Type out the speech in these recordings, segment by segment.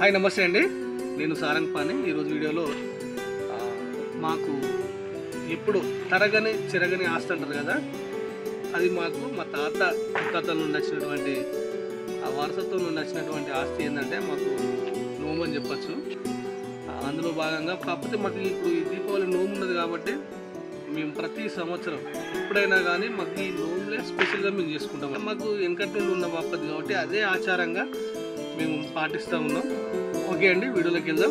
Hi నమస్తే అండి నేను సారంగ్ పాని ఈరోజు వీడియోలో ఆ, మాకు ఎప్పుడు తరగని చిరగని ఆస్తి అంటారు కదా అది మాకు మా తాత ముత్తాతల నుండి వచ్చినటువంటి ఆ వారసత్వం నుండి వచ్చినటువంటి ఆస్తి ఏంటంటే మాకు నోము అని చెప్పచ్చు ఆ, అందులో భాగంగా కాకపోతే మాకు ఇప్పుడు ఈ దీపావళి నోము ఉన్నది కాబట్టి మేము ప్రతి సంవత్సరం ఎప్పుడైనా కానీ మాకు ఈ నోములే స్పెషల్గా మేము చేసుకుంటాం మాకు వెనకటి నుండి ఉన్న బాపతి కాబట్టి అదే ఆచారంగా మేము పాటిస్తూ ఉన్నాం ఓకే అండి వీడియోలోకి వెళ్దాం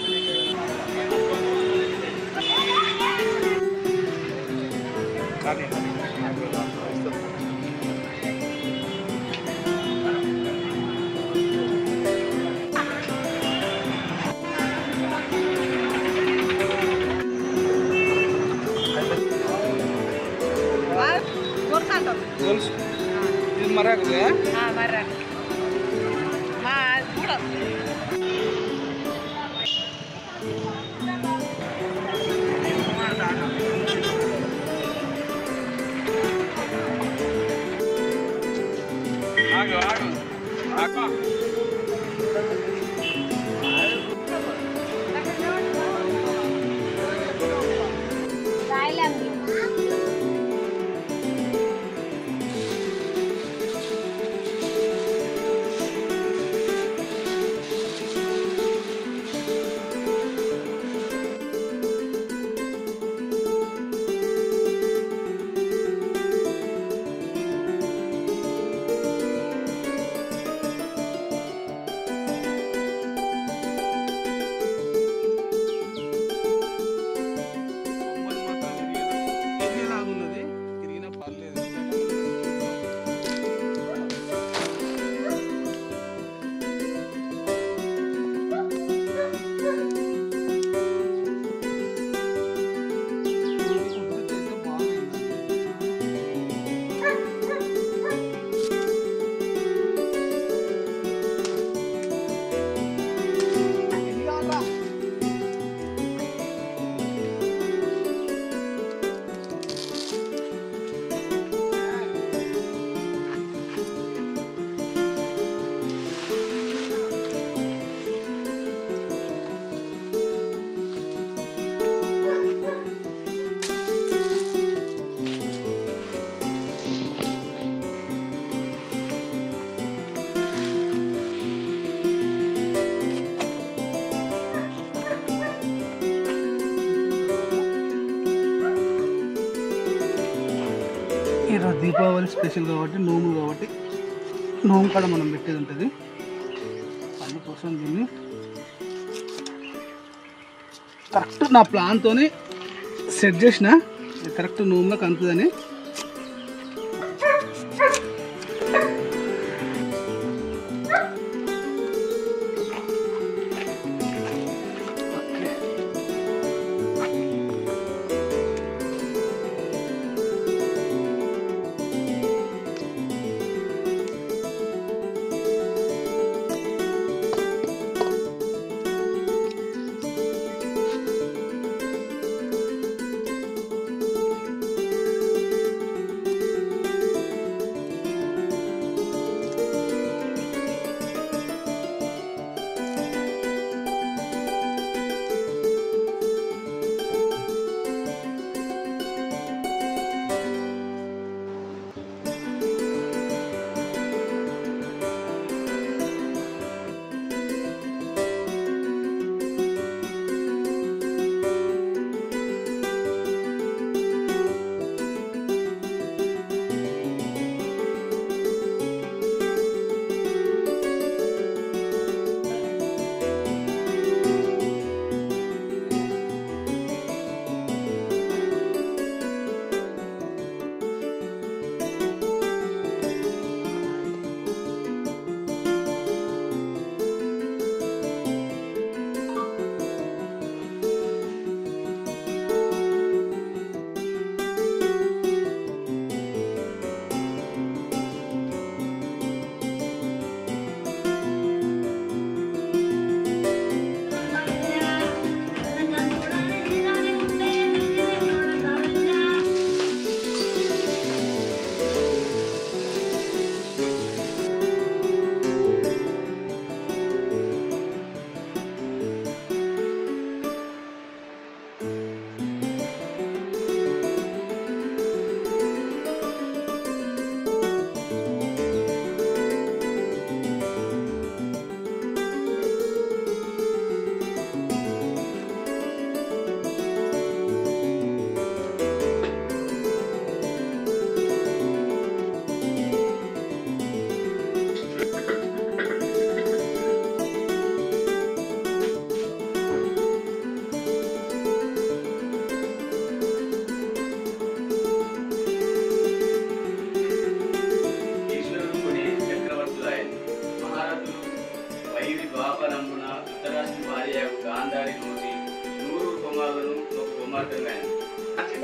కోరుకుంటాం గోల్స్ ఇది మరాకు మరి మా కూడా ఆగు ఆగు ఆగు కొమ్మలు మాత్రం ఇరిగిన- ఇరిగేలాగున్నది. ఇరిగినా పర్లేదు. కుదిరితే అయితే బాగుంది. ఈరోజు దీపావళి స్పెషల్ కాబట్టి నోము కాబట్టి నోము కాడ మనం పెట్టేది ఉంటుంది అందుకోసం దీన్ని కరెక్ట్ నా ప్లాన్తో సెట్ చేసిన ఇది కరెక్ట్ నోములో కంతుందని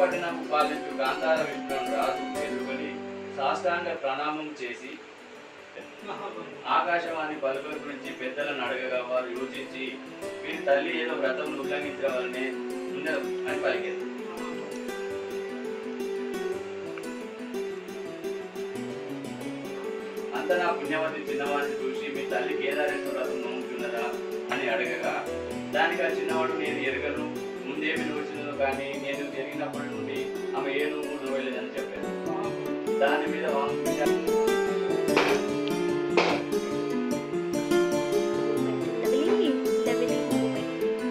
పట్టణం పాలించు గాంధార విష్ణును రాజు ఎదుర్కొని సాష్టాంగ ప్రణామం చేసి ఆకాశవాణి పలుకుల గురించి పెద్దలను అడగగా వారు యోచించి వీరి తల్లి ఏదో వ్రతం ఉల్లంఘించడం వల్లనే ఉన్నది అని పలికింది అంత నా పుణ్యవతి చిన్నవాడిని చూసి మీ తల్లి కేదారేశ్వర వ్రతం నమ్ముతున్నదా అని అడగగా దానికి ఆ చిన్నవాడు నేను ఎరగను ముందేమి నూచినదో కానీ నేను ఎరిగినప్పటి నుండి ఆమె ఏ నువ్వు నూయలేదని చెప్పాను దాని మీద వాంగ్విచారం Lovely, lovely moment.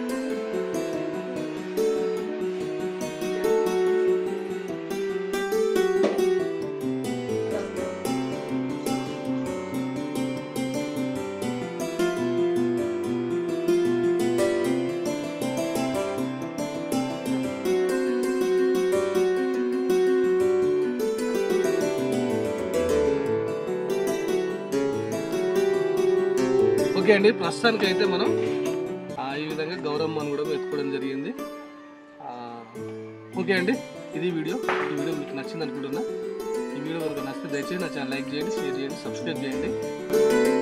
ఓకే అండి ప్రస్తుతానికి అయితే మనం ఆ, ఈ విధంగా గౌరమ్మను కూడా ఎత్తుకోవడం జరిగింది ఆ, ఓకే అండి ఇది వీడియో ఈ వీడియో మీకు నచ్చింది అనుకుంటున్నా ఈ వీడియో కనుక నచ్చితే దయచేసి నా ఛానల్ లైక్ చేయండి షేర్ చేయండి సబ్స్క్రైబ్ చేయండి